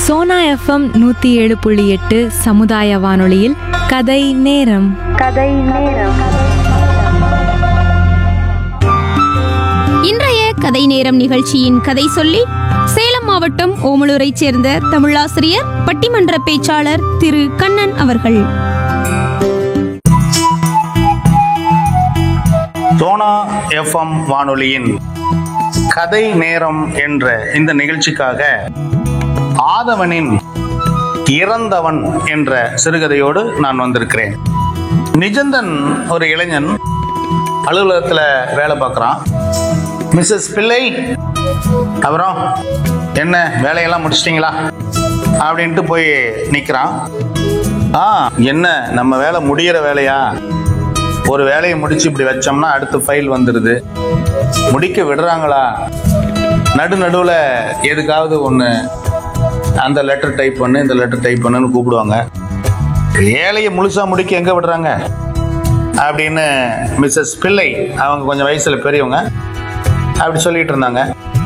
Sona FM நூற்றி ஏழு புள்ளி எட்டு சமுதாய வானொலியில் கதை நேரம் இன்றைய கதை நேரம் நிகழ்ச்சியின் கதை சொல்லி சேலம் மாவட்டம் ஓமலூரைச் சேர்ந்த தமிழாசிரியர் பட்டிமன்ற பேச்சாளர் திரு கண்ணன் அவர்கள் சோனா எஃப்எம் வானொலியின் கதை நேரம் என்ற இந்த நிகழ்ச்சிக்காக ஆதவனின் இறந்தவன் என்ற சிறுகதையோடு நான் வந்திருக்கிறேன் நிஜந்தன் ஒரு இளைஞன் அலுவலகத்தில் வேலை பார்க்குறான் மிஸ்ஸஸ் பிள்ளை அப்புறம் என்ன வேலையெல்லாம் முடிச்சிட்டிங்களா அப்படின்ட்டு போய் நிற்கிறான் ஆ என்ன நம்ம வேலை முடியிற வேலையா ஒரு வேலையை முடிச்சு இப்படி வச்சோம்னா அடுத்த ஃபைல் வந்துடுது முடிக்க விடுறாங்களா நடு நடுவில் எதுக்காவது ஒன்று அந்த லெட்டர் டைப் பண்ணு இந்த லெட்டர் டைப் பண்ணுன்னு கூப்பிடுவாங்க வேலையை முழுசாக முடிக்க எங்கே விடுறாங்க அப்படின்னு மிஸ்ஸஸ் பிள்ளை அவங்க கொஞ்சம் வயசில் பெரியவங்க அப்படி சொல்லிட்டு இருந்தாங்க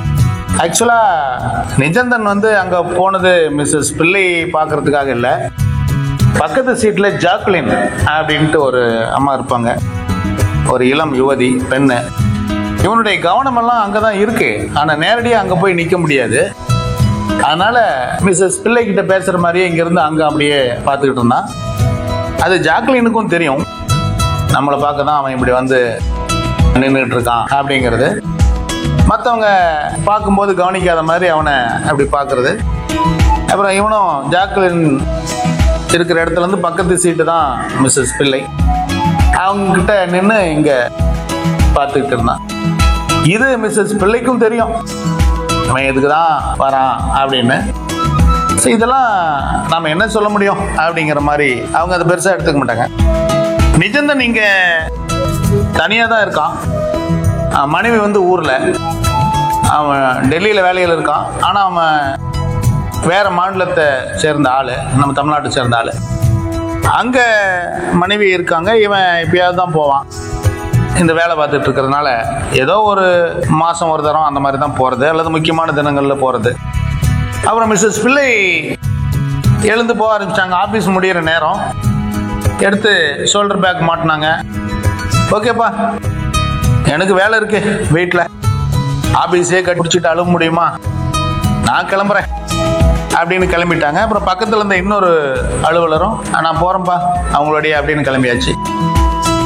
ஆக்சுவலாக நிஜந்தன் வந்து அங்கே போனது மிஸ்ஸஸ் பிள்ளை பார்க்கறதுக்காக இல்லை பக்கத்து சீட்டில் ஜாக்லின் அப்படின்ட்டு ஒரு அம்மா இருப்பாங்க ஒரு இளம் யுவதி பெண்ணு இவனுடைய கவனமெல்லாம் அங்கே தான் இருக்கு ஆனால் நேரடியாக அங்கே போய் நிற்க முடியாது அதனால மிஸ்ஸஸ் பிள்ளை கிட்ட பேசுகிற மாதிரியே இங்கேருந்து அங்கே அப்படியே பார்த்துக்கிட்டு இருந்தான் அது ஜாக்லினுக்கும் தெரியும் நம்மளை பார்க்க தான் அவன் இப்படி வந்து நின்றுட்டு இருக்கான் அப்படிங்கிறது மற்றவங்க பார்க்கும்போது கவனிக்காத மாதிரி அவனை அப்படி பார்க்கறது அப்புறம் இவனும் ஜாக்லின் இருக்கிற இடத்துல இருந்து பக்கத்து சீட்டு தான் மிஸ்ஸஸ் பிள்ளை அவங்க கிட்ட நின்று இங்கே பார்த்துக்கிட்டு இருந்தான் இது மிஸ்ஸஸ் பிள்ளைக்கும் தெரியும் அவன் எதுக்கு தான் வரான் அப்படின்னு So, இதெல்லாம் நாம என்ன சொல்ல முடியும் அப்படிங்கிற மாதிரி அவங்க அதை பெருசாக எடுத்துக்க மாட்டாங்க நிஜந்தன் இங்கே தனியாக தான் இருக்கான் அவன் மனைவி வந்து ஊரில் அவன் டெல்லியில் வேலையில் இருக்கான் ஆனால் அவன் வேற மாநிலத்தை சேர்ந்த ஆள் நம்ம தமிழ்நாட்டை சேர்ந்த ஆள் அங்கே மனைவி இருக்காங்க இவன் எப்பயாவது தான் போவான் இந்த வேலை பார்த்துட்டு இருக்கிறதுனால ஏதோ ஒரு மாதம் ஒரு தரம் அந்த மாதிரி தான் போகிறது அல்லது முக்கியமான தினங்களில் போகிறது அப்புறம் மிஸ்ஸஸ் பிள்ளை எழுந்து போக ஆரம்பிச்சிட்டாங்க ஆஃபீஸ் முடியிற நேரம் எடுத்து ஷோல்டர் பேக் மாட்டினாங்க ஓகேப்பா எனக்கு வேலை இருக்கு வீட்டில் ஆஃபீஸே கட்டிச்சிட்டு அழுவ முடியுமா நான் கிளம்புறேன் அப்படின்னு கிளம்பிட்டாங்க அப்புறம் பக்கத்தில் இருந்த இன்னொரு அலுவலரும் "ஆ, நான் போகிறேன்ப்பா அவங்களுடைய அப்படின்னு கிளம்பியாச்சு